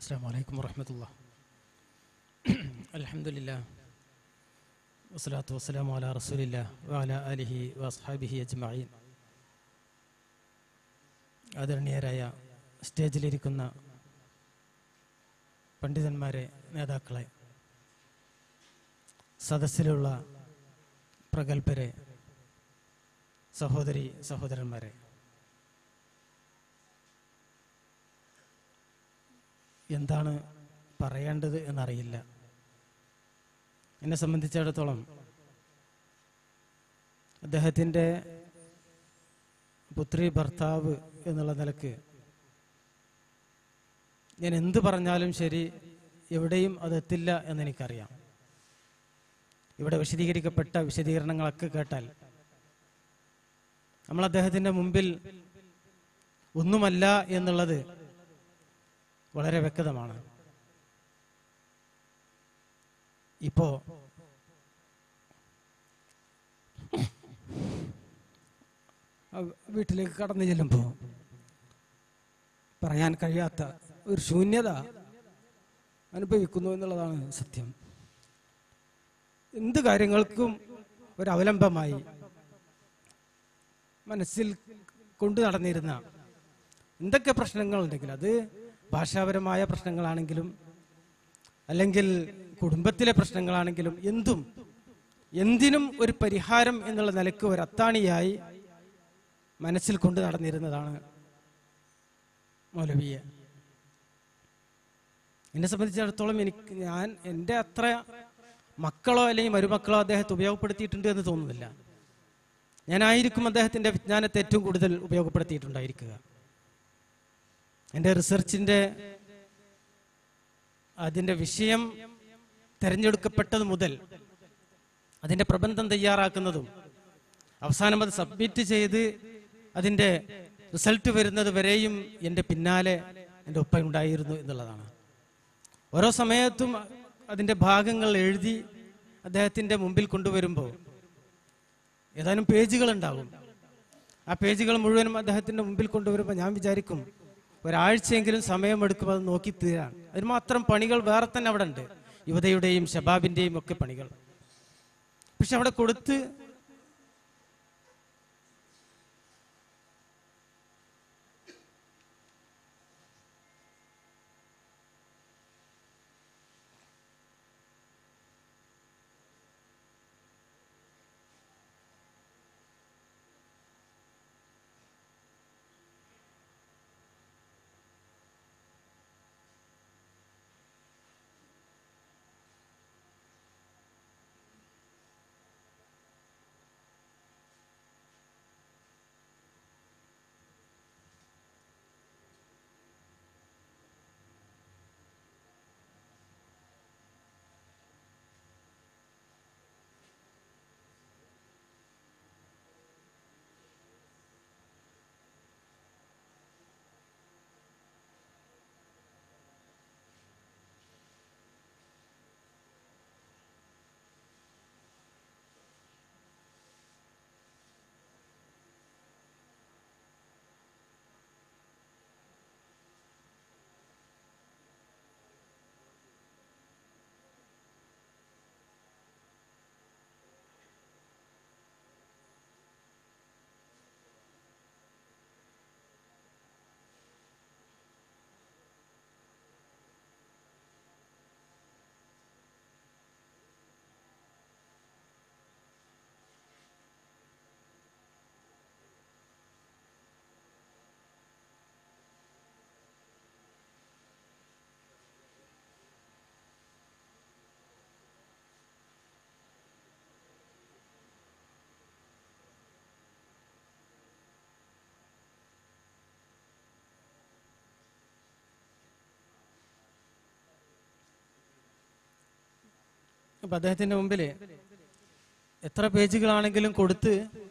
السلام عليكم ورحمة الله الحمد لله والصلاة والسلام على رسول الله وعلى آله وأصحابه أجمعين ആദരണീയരായ സ്റ്റേജിലിരിക്കുന്ന പണ്ഡിതന്മാരെ നേതാക്കളെ സദസ്സിലുള്ള പ്രഗത്ഭരെ സഹോദരി സഹോദരന്മാരെ എന്താണ് പറയേണ്ടത് എന്നറിയില്ല എന്നെ സംബന്ധിച്ചിടത്തോളം അദ്ദേഹത്തിൻ്റെ പുത്രി ഭർത്താവ് എന്നുള്ള നിലക്ക് ഞാൻ എന്ത് പറഞ്ഞാലും ശരി എവിടെയും അതെത്തില്ല എന്നെനിക്കറിയാം ഇവിടെ വിശദീകരിക്കപ്പെട്ട വിശദീകരണങ്ങളൊക്കെ കേട്ടാൽ നമ്മൾ അദ്ദേഹത്തിൻ്റെ മുമ്പിൽ ഒന്നുമല്ല എന്നുള്ളത് വളരെ വ്യക്തമാണ് ഇപ്പോ ആ വീട്ടിലേക്ക് കടന്നു ചെല്ലുമ്പോൾ പറയാൻ കഴിയാത്ത ഒരു ശൂന്യത അനുഭവിക്കുന്നു എന്നുള്ളതാണ് സത്യം എന്ത് കാര്യങ്ങൾക്കും ഒരു അവലംബമായി മനസ്സിൽ കൊണ്ടു നടന്നിരുന്ന എന്തൊക്കെ പ്രശ്നങ്ങളുണ്ടെങ്കിലും അത് ഭാഷാപരമായ പ്രശ്നങ്ങളാണെങ്കിലും അല്ലെങ്കിൽ കുടുംബത്തിലെ പ്രശ്നങ്ങളാണെങ്കിലും എന്തും എന്തിനും ഒരു പരിഹാരം എന്നുള്ള നിലക്ക് ഒരു അത്താണിയായി മനസ്സിൽ കൊണ്ടു നടന്നിരുന്നതാണ് മൗലവിയെ എന്നെ സംബന്ധിച്ചിടത്തോളം എനിക്ക് ഞാൻ എൻ്റെ അത്ര മക്കളോ അല്ലെങ്കിൽ മരുമക്കളോ അദ്ദേഹത്തെ ഉപയോഗപ്പെടുത്തിയിട്ടുണ്ട് എന്ന് തോന്നുന്നില്ല ഞാനായിരിക്കും അദ്ദേഹത്തിൻ്റെ വിജ്ഞാനത്തെ ഏറ്റവും കൂടുതൽ ഉപയോഗപ്പെടുത്തിയിട്ടുണ്ടായിരിക്കുക എൻ്റെ റിസർച്ചിൻ്റെ അതിൻ്റെ വിഷയം തിരഞ്ഞെടുക്കപ്പെട്ടത് മുതൽ അതിൻ്റെ പ്രബന്ധം തയ്യാറാക്കുന്നതും അവസാനം അത് സബ്മിറ്റ് ചെയ്ത് അതിൻ്റെ റിസൾട്ട് വരുന്നത് വരെയും എൻ്റെ പിന്നാലെ എൻ്റെ ഒപ്പം ഉണ്ടായിരുന്നു എന്നുള്ളതാണ് ഓരോ സമയത്തും അതിൻ്റെ ഭാഗങ്ങൾ എഴുതി അദ്ദേഹത്തിൻ്റെ മുമ്പിൽ കൊണ്ടുവരുമ്പോൾ ഏതാനും പേജുകൾ ഉണ്ടാകും ആ പേജുകൾ മുഴുവനും അദ്ദേഹത്തിൻ്റെ മുമ്പിൽ കൊണ്ടുവരുമ്പോൾ ഞാൻ വിചാരിക്കും ഒരാഴ്ചയെങ്കിലും സമയമെടുക്കും അത് നോക്കി തീരാൻ അതിന് മാത്രം പണികൾ വേറെ തന്നെ അവിടെ ഉണ്ട് യുവതയുടെയും ഷബാബിൻ്റെയും ഒക്കെ പണികൾ പക്ഷെ അവിടെ കൊടുത്ത് അപ്പൊ അദ്ദേഹത്തിന്റെ മുമ്പിൽ എത്ര പേജുകളാണെങ്കിലും കൊടുത്ത്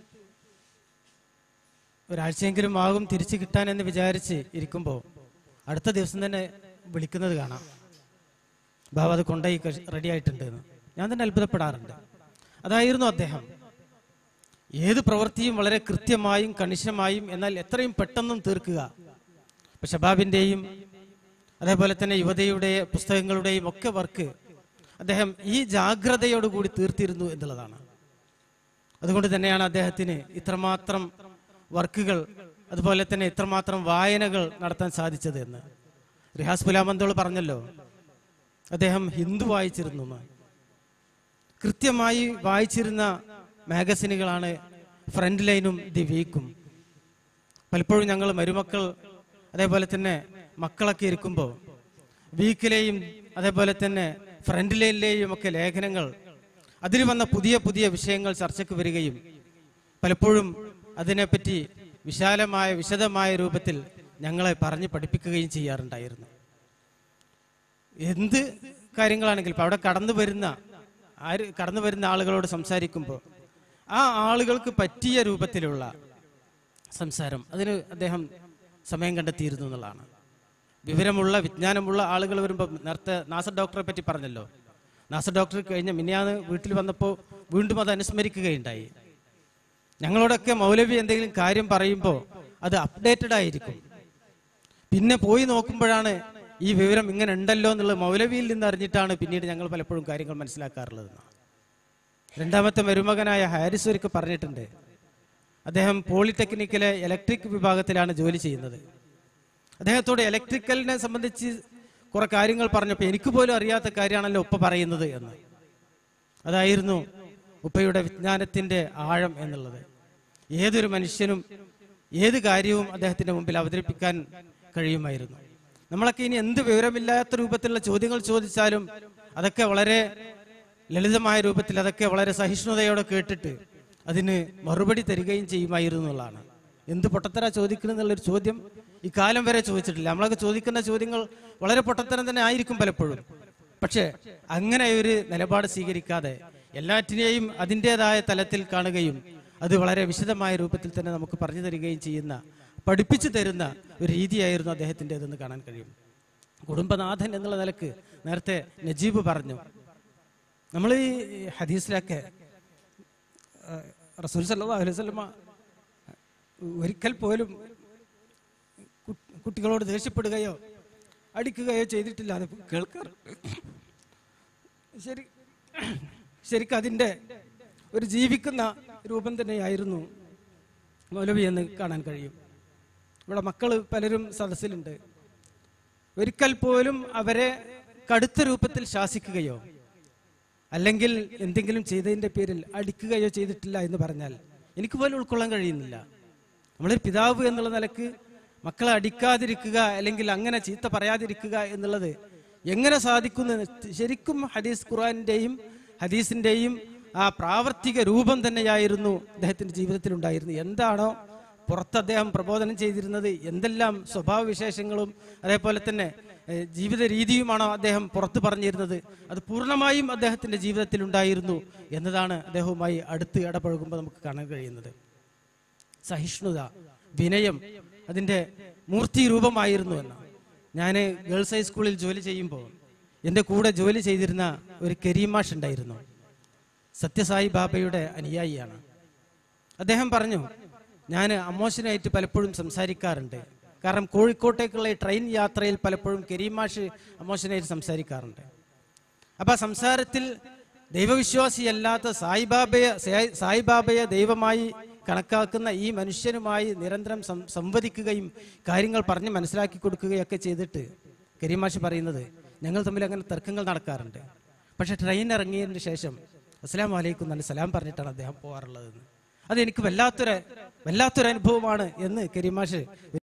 ഒരാഴ്ചയെങ്കിലും ആകും തിരിച്ചു കിട്ടാൻ എന്ന് വിചാരിച്ച് ഇരിക്കുമ്പോൾ അടുത്ത ദിവസം തന്നെ വിളിക്കുന്നത് കാണാം ബാബ അത് കൊണ്ടുപോയി റെഡി ആയിട്ടുണ്ട് എന്ന് ഞാൻ തന്നെ അത്ഭുതപ്പെടാറുണ്ട് അതായിരുന്നു അദ്ദേഹം ഏത് പ്രവൃത്തിയും വളരെ കൃത്യമായും കണിശമായും എന്നാൽ എത്രയും പെട്ടെന്നും തീർക്കുക ഇപ്പൊ ഷബാബിന്റെയും അതേപോലെ തന്നെ യുവതയുടെ പുസ്തകങ്ങളുടെയും ഒക്കെ വർക്ക് അദ്ദേഹം ഈ ജാഗ്രതയോടുകൂടി തീർത്തിരുന്നു എന്നുള്ളതാണ് അതുകൊണ്ട് തന്നെയാണ് അദ്ദേഹത്തിന് ഇത്രമാത്രം വർക്കുകൾ അതുപോലെ തന്നെ ഇത്രമാത്രം വായനകൾ നടത്താൻ സാധിച്ചത് എന്ന് റിഹാസ് പുലാമന്തോൾ പറഞ്ഞല്ലോ അദ്ദേഹം ഹിന്ദു വായിച്ചിരുന്നു എന്ന്. കൃത്യമായി വായിച്ചിരുന്ന മാഗസിനുകളാണ് ഫ്രണ്ട് ലൈനും ദി വീക്കും പലപ്പോഴും ഞങ്ങൾ മരുമക്കൾ അതേപോലെ തന്നെ മക്കളൊക്കെ ഇരിക്കുമ്പോൾ വീക്കിലെയും അതേപോലെ തന്നെ ഫ്രണ്ട് ലൈനിലെയും ഒക്കെ ലേഖനങ്ങൾ അതിൽ വന്ന പുതിയ പുതിയ വിഷയങ്ങൾ ചർച്ചയ്ക്ക് വരികയും പലപ്പോഴും അതിനെപ്പറ്റി വിശാലമായ വിശദമായ രൂപത്തിൽ ഞങ്ങളെ പറഞ്ഞ് പഠിപ്പിക്കുകയും ചെയ്യാറുണ്ടായിരുന്നു എന്ത് കാര്യങ്ങളാണെങ്കിലും ഇപ്പൊ അവിടെ കടന്നു വരുന്ന ആര് കടന്നു വരുന്ന ആളുകളോട് സംസാരിക്കുമ്പോൾ ആ ആളുകൾക്ക് പറ്റിയ രൂപത്തിലുള്ള സംസാരം അതിന് അദ്ദേഹം സമയം കണ്ടെത്തിയിരുന്നു എന്നുള്ളതാണ് വിവരമുള്ള വിജ്ഞാനമുള്ള ആളുകൾ വരുമ്പോൾ നേരത്തെ നാസർ ഡോക്ടറെ പറ്റി പറഞ്ഞല്ലോ നാസർ ഡോക്ടർ കഴിഞ്ഞ മിനിയാന്ന് വീട്ടിൽ വന്നപ്പോൾ വീണ്ടും അത് അനുസ്മരിക്കുകയുണ്ടായി ഞങ്ങളോടൊക്കെ മൗലവി എന്തെങ്കിലും കാര്യം പറയുമ്പോൾ അത് അപ്ഡേറ്റഡ് ആയിരിക്കും പിന്നെ പോയി നോക്കുമ്പോഴാണ് ഈ വിവരം ഇങ്ങനെ ഉണ്ടല്ലോ എന്നുള്ളത് മൗലവിയിൽ നിന്ന് അറിഞ്ഞിട്ടാണ് പിന്നീട് ഞങ്ങൾ പലപ്പോഴും കാര്യങ്ങൾ മനസ്സിലാക്കാറുള്ളത് രണ്ടാമത്തെ മരുമകനായ ഹാരിസ് ഒരിക്കൽ പറഞ്ഞിട്ടുണ്ട് അദ്ദേഹം പോളിടെക്നിക്കിലെ ഇലക്ട്രിക് വിഭാഗത്തിലാണ് ജോലി ചെയ്യുന്നത് അദ്ദേഹത്തോട് ഇലക്ട്രിക്കലിനെ സംബന്ധിച്ച് കുറെ കാര്യങ്ങൾ പറഞ്ഞപ്പോൾ എനിക്ക് പോലും അറിയാത്ത കാര്യമാണല്ലോ ഉപ്പ പറയുന്നത് എന്ന് അതായിരുന്നു ഉപ്പയുടെ വിജ്ഞാനത്തിന്റെ ആഴം എന്നുള്ളത് ഏതൊരു മനുഷ്യനും ഏത് കാര്യവും അദ്ദേഹത്തിന്റെ മുമ്പിൽ അവതരിപ്പിക്കാൻ കഴിയുമായിരുന്നു നമ്മളൊക്കെ ഇനി എന്ത് വിവരമില്ലാത്ത രൂപത്തിലുള്ള ചോദ്യങ്ങൾ ചോദിച്ചാലും അതൊക്കെ വളരെ ലളിതമായ രൂപത്തിൽ അതൊക്കെ വളരെ സഹിഷ്ണുതയോടെ കേട്ടിട്ട് അതിന് മറുപടി തരികയും ചെയ്യുമായിരുന്നു എന്നുള്ളതാണ് എന്ത് പൊട്ടത്തര ചോദിക്കണം എന്നുള്ളൊരു ചോദ്യം ഈ കാലം വരെ ചോദിച്ചിട്ടില്ല നമ്മളൊക്കെ ചോദിക്കുന്ന ചോദ്യങ്ങൾ വളരെ പൊട്ടത്തരം തന്നെ ആയിരിക്കും പലപ്പോഴും പക്ഷേ അങ്ങനെ ഒരു നിലപാട് സ്വീകരിക്കാതെ എല്ലാറ്റിനെയും അതിൻ്റെതായ തലത്തിൽ കാണുകയും അത് വളരെ വിശദമായ രൂപത്തിൽ തന്നെ നമുക്ക് പറഞ്ഞു തരികയും ചെയ്യുന്ന പഠിപ്പിച്ചു തരുന്ന ഒരു രീതിയായിരുന്നു അദ്ദേഹത്തിൻ്റെതെന്ന് കാണാൻ കഴിയും കുടുംബനാഥൻ എന്നുള്ള നിലക്ക് നേരത്തെ നജീബ് പറഞ്ഞു നമ്മൾ ഈ ഹദീസിലൊക്കെ ആ, റസൂൽ സല്ലല്ലാഹു അലൈഹി വസല്ലമ ഒരിക്കൽ പോലും കു- കുട്ടികളോട് ദേഷ്യപ്പെടുകയോ അടിക്കുകയോ ചെയ്തിട്ടില്ല അത് കേൾക്കാറ് ശരി ശരിക്കും അതിൻ്റെ ഒരു ജീവിക്കുന്ന രൂപം തന്നെയായിരുന്നു മൗലവി എന്ന് കാണാൻ കഴിയും ഇവിടെ മക്കൾ പലരും സദസ്സിലുണ്ട് ഒരിക്കൽ പോലും അവരെ കടുത്ത രൂപത്തിൽ ശാസിക്കുകയോ അല്ലെങ്കിൽ എന്തെങ്കിലും ചെയ്തതിന്റെ പേരിൽ അടിക്കുകയോ ചെയ്തിട്ടില്ല എന്ന് പറഞ്ഞാൽ എനിക്ക് പോലും ഉൾക്കൊള്ളാൻ കഴിയുന്നില്ല നമ്മളൊരു പിതാവ് എന്നുള്ള നിലക്ക് മക്കളെ അടിക്കാതിരിക്കുക അല്ലെങ്കിൽ അങ്ങനെ ചീത്ത പറയാതിരിക്കുക എന്നുള്ളത് എങ്ങനെ സാധിക്കുന്നു ശരിക്കും ഹദീസ് ഖുറാന്റെയും ഹദീസിന്റെയും ആ പ്രാവർത്തിക രൂപം തന്നെയായിരുന്നു അദ്ദേഹത്തിന്റെ ജീവിതത്തിൽ ഉണ്ടായിരുന്നു എന്താണോ പുറത്ത് അദ്ദേഹം പ്രബോധനം ചെയ്തിരുന്നത് എന്തെല്ലാം സ്വഭാവ വിശേഷങ്ങളും അതേപോലെ തന്നെ ഏഹ്, ജീവിത രീതിയുമാണോ അദ്ദേഹം പുറത്തു പറഞ്ഞിരുന്നത് അത് പൂർണ്ണമായും അദ്ദേഹത്തിന്റെ ജീവിതത്തിൽ ഉണ്ടായിരുന്നു എന്നതാണ് അദ്ദേഹവുമായി അടുത്ത് ഇടപഴകുമ്പോൾ നമുക്ക് കാണാൻ കഴിയുന്നത് സഹിഷ്ണുത വിനയം അതിൻ്റെ മൂർത്തി രൂപമായിരുന്നു എന്ന് ഞാൻ ഗേൾസ് ഹൈസ്കൂളിൽ ജോലി ചെയ്യുമ്പോൾ എൻ്റെ കൂടെ ജോലി ചെയ്തിരുന്ന ഒരു കരീമാഷ് ഉണ്ടായിരുന്നു സത്യസായി ബാബയുടെ അനുയായിയാണ് അദ്ദേഹം പറഞ്ഞു ഞാൻ അമ്മോശനായിട്ട് പലപ്പോഴും സംസാരിക്കാറുണ്ട് കാരണം കോഴിക്കോട്ടേക്കുള്ള ഈ ട്രെയിൻ യാത്രയിൽ പലപ്പോഴും കരീമാഷ് അമ്മോശനായിട്ട് സംസാരിക്കാറുണ്ട് അപ്പൊ ആ സംസാരത്തിൽ ദൈവവിശ്വാസിയല്ലാത്ത സായിബാബയെ സായി- സായിബാബയെ ദൈവമായി കണക്കാക്കുന്ന ഈ മനുഷ്യനുമായി നിരന്തരം സം- സംവദിക്കുകയും കാര്യങ്ങൾ പറഞ്ഞ് മനസ്സിലാക്കി കൊടുക്കുകയൊക്കെ ചെയ്തിട്ട് കരീമാഷ് പറയുന്നത് ഞങ്ങൾ തമ്മിൽ അങ്ങനെ തർക്കങ്ങൾ നടക്കാറുണ്ട് പക്ഷെ ട്രെയിൻ ഇറങ്ങിയതിന് ശേഷം അസ്സലാം വലൈക്കും നല്ല സലാം പറഞ്ഞിട്ടാണ് അദ്ദേഹം പോകാറുള്ളതെന്ന് അത് എനിക്ക് വല്ലാത്തൊരു വല്ലാത്തൊരു അനുഭവമാണ് എന്ന് കരീമാഷ്